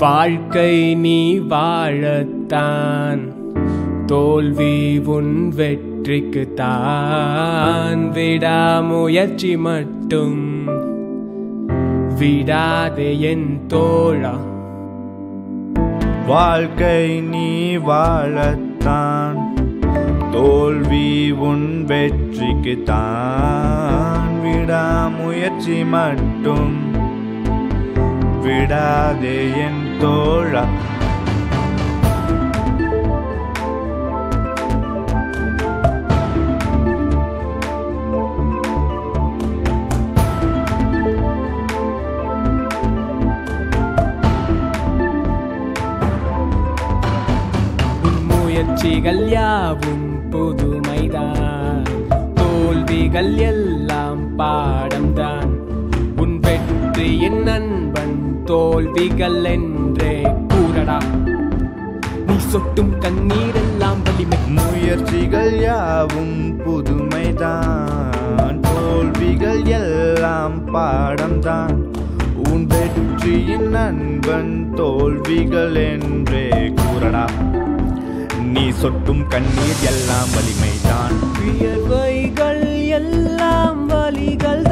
வாழ்க்கை நீ வாழத்தான் தோல்வி உன் வெற்றிக்கு தான் விடாமுயற்சி மட்டும் விடாதே என் தோழா வாழ்க்கை நீ வாழத்தான் தோல்வி உன் வெற்றிக்கு தான் விடாமுயற்சி மட்டும் விடாதே என் தோழா உன் முயற்சிகள் யாவும் புதுமைதான் தோல்விகள் எல்லாம் பாடம்தான் உன் வெற்றியின் நண்பன் தோல்விகள் என்றே கூறடா நீ சொட்டும் கண்ணீரெல்லாம் வலிமை முயற்சிகள் யாவும் புதுமைதான் தோல்விகள் எல்லாம் பாடம்தான் உன் வெற்றியின் நண்பன் தோல்விகள் என்றே கூறடா நீ சொட்டும் கண்ணீர் எல்லாம் வலிமைதான் வியர்வைகள் எல்லாம் வலிகள்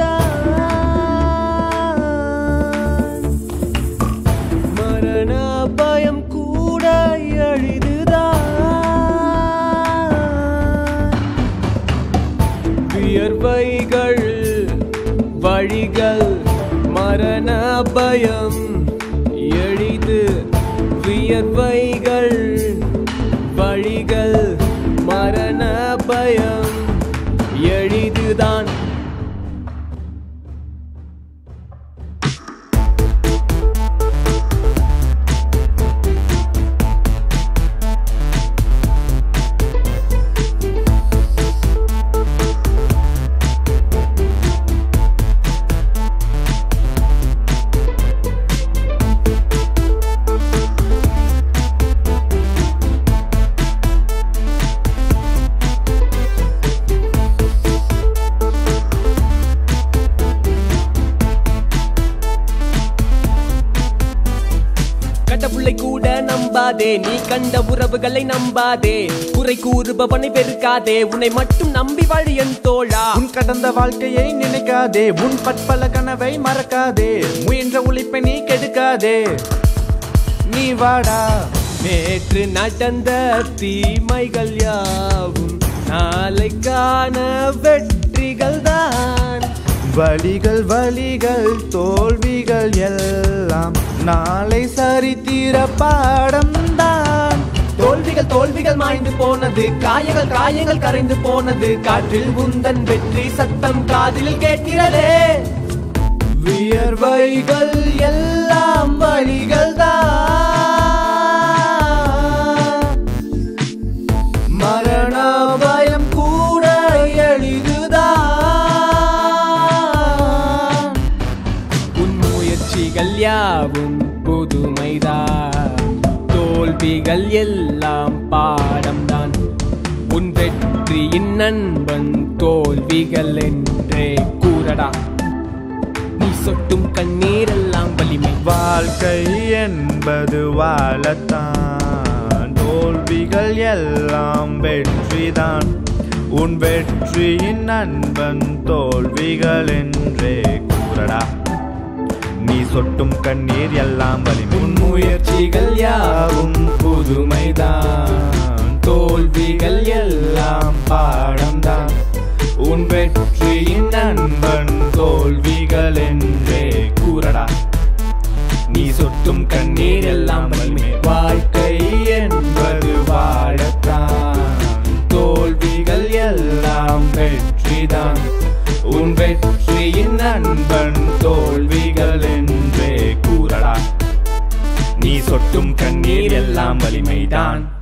மரண பயம் கூட எளிதுதான் வியர்வைகள் வழிகள் மரண பயம் எளிது வியர்வைகள் வழிகள் மரண பயம் எளிதுதான் கடவுளை கூட நம்பாதே நீ கண்ட உறவுகளை நம்பாதே குறை கூறுபவனை வெறுக்காதே உன்னை மட்டும் நம்பி வாழு என் தோழா உன் கடந்த வாழ்க்கையை நினைக்காதே உன் பற்பல கனவை மறக்காதே முயன்ற உழைப்பை நீ கெடுக்காதே நீ வாடா நேற்று நடந்த தீமைகள் யாவும் நாளைக்கான வெற்றிகள் தான் வலிகள் வலிகள் தோல்விகள் எல்லாம் நாளை சரித்திர பாடம்தான் தோல்விகள் தோல்விகள் மாய்ந்து போனது காயங்கள் காயங்கள் கரைந்து போனது காற்றில் உந்தன் வெற்றி சத்தம் காதில் கேட்கிறதே வியர்வைகள் எல்லாம் வழிகள் தான் மரண பயம் கூட எளிதுதான் உன் முயற்சிகள் யாவும் புதுமைதான் தோல்விகள் எல்லாம் பாடம்தான் உன் வெற்றியின் நண்பன் தோல்விகள் என்றே கூறடா நீ சொட்டும் கண்ணீரெல்லாம் வலிமை வாழ்க்கை என்பது வாழத்தான் தோல்விகள் எல்லாம் வெற்றிதான் உன் வெற்றியின் நண்பன் தோல்விகள் என்றே கூறடா நீ சொட்டும் கண்ணீர் எல்லாம் வலிமை உன் முயற்சிகள் யாவும் புதுமைதான் தோல்விகள் எல்லாம் பாடம்தான் உன் வெற்றியின் நண்பன் தோல்விகள் என்றே கூறடா நீ சொட்டும் கண்ணீர் எல்லாம் வலிமை வாழ்க்கை என்பது வாழத்தான் தோல்விகள் எல்லாம் வெற்றிதான் உன் வெற்றியின் நண்பன் தோல்விகள் என்றே கூறடா நீ சொட்டும் கண்ணீர் எல்லாம் வலிமைதான்